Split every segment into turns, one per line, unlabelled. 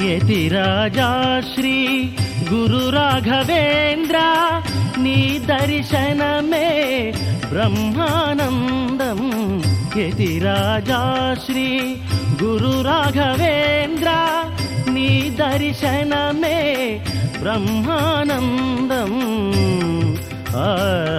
యతిరాజా శ్రీ గురు రాఘవేంద్ర నీ దర్శనమే బ్రహ్మానందం యతిరాజా శ్రీ గురు రాఘవేంద్ర నీ దర్శనమే బ్రహ్మానందం ఆ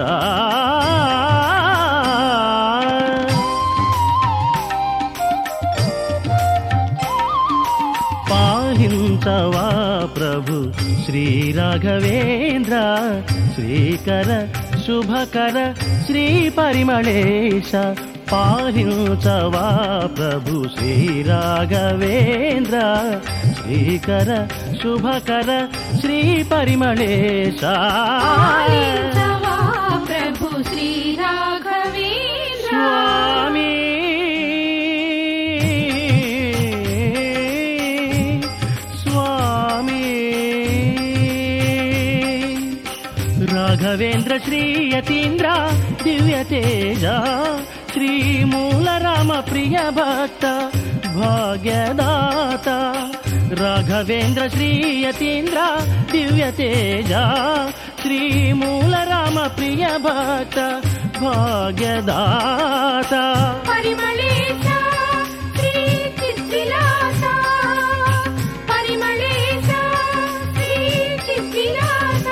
పాలించవా ప్రభు శ్రీ రాఘవేంద్ర శ్రీకర శుభకర శ్రీ పరిమళేశ పాలించవా ప్రభు శ్రీ రాఘవేంద్ర శ్రీకర శుభకర శ్రీ పరిమళేశ
పాలించవా ప్రభు శ్రీ రాఘవేంద్ర
స్వామి స్వామి రాఘవేంద్ర శ్రీయతీంద్ర దివ్య తేజ శ్రీ మూల రామ ప్రియ భక్త భాగ్యదాత రాఘవేంద్ర శ్రీయతీంద్ర దివ్య తేజ శ్రీ మూల రామ ప్రియ భక్త భాగ్యదాత
పరిమళేశ శ్రీ చిద్విలాస పరిమళేశ శ్రీ చిద్విలాస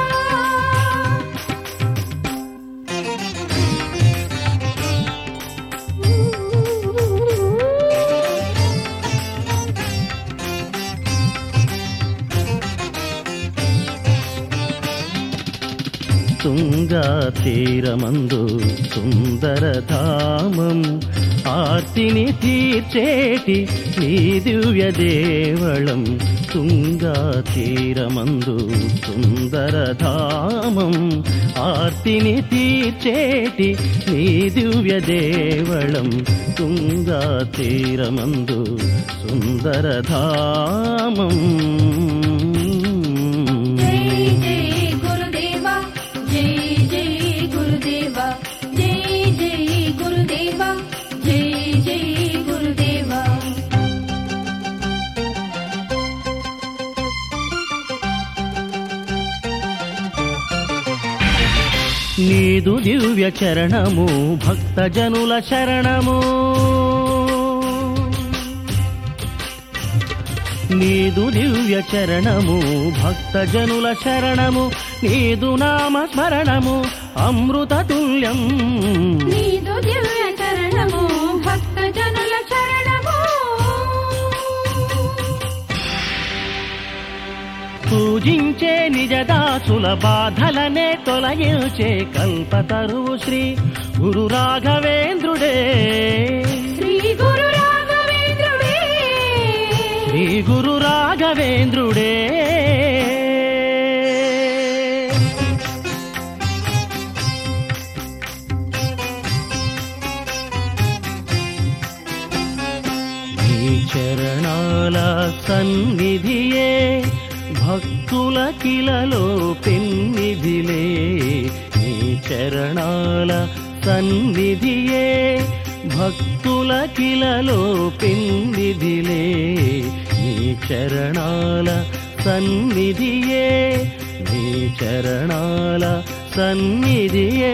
తుంగా తీరమందు సుందర ధామం ఆర్తిని తీర్చేటి నీ దివ్య దేవళం తుంగా తీరమందు సుందర ధామం ఆర్తిని తీర్చేటి నీ దివ్య దేవళం తుంగా తీరమందు సుందర ధామం
జై జై గురుదేవా జై జై గురుదేవా జై జై గురుదేవా జై జై గురుదేవా
నీదు దివ్య చరణము భక్త జనుల శరణము నీదు దివ్య చరణము భక్త జనుల శరణము నీదు నామ స్మరణము అమృత తుల్యం
నీదు దివ్య చరణము భక్త జనుల చరణము
పూజించే నిజదాసుల బాధలనే తొలగించే కల్పతరువు శ్రీ గురు రాఘవేంద్రుడే
శ్రీ గురు రాఘవేంద్రుడే
శ్రీ గురు రాఘవేంద్రుడే నీ చరణాల సన్నిధియే భక్తుల కిలలో పెన్నిధిలే నీ చరణాల సన్నిధియే భక్తుల కిలలో పెన్నిధిలే నీ చరణాల సన్నిధియే నీ చరణాల సన్నిధియే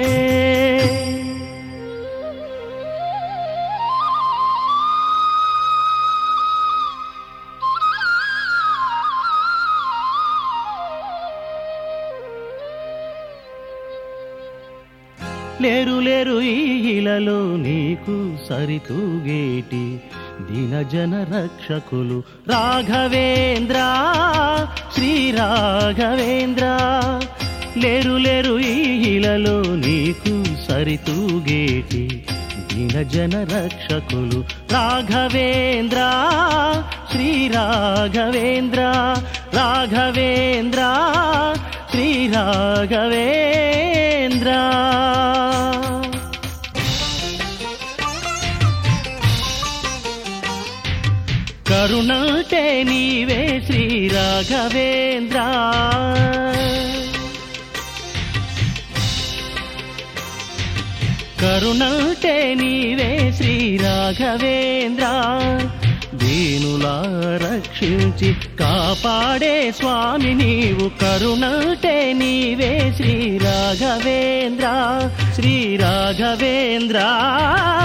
లేరు లేరు ఈ ఇలలో నీకు సరితూగేటి దినజన రక్షకులు రాఘవేంద్ర శ్రీ రాఘవేంద్ర లేరు లేరు ఈ ఇలలో నీకు సరితూగేటి దినజన రక్షకులు రాఘవేంద్ర శ్రీ రాఘవేంద్ర రాఘవేంద్ర శ్రీ రాఘవేంద్ర కరుణటే నీవే శ్రీ రాఘవేంద్ర కరుణటే నీవే శ్రీ రాఘవేంద్ర దీనులా రక్షించి కాపాడే స్వామి నీవు కరుణటే నీవే శ్రీ రాఘవేంద్ర శ్రీ రాఘవేంద్ర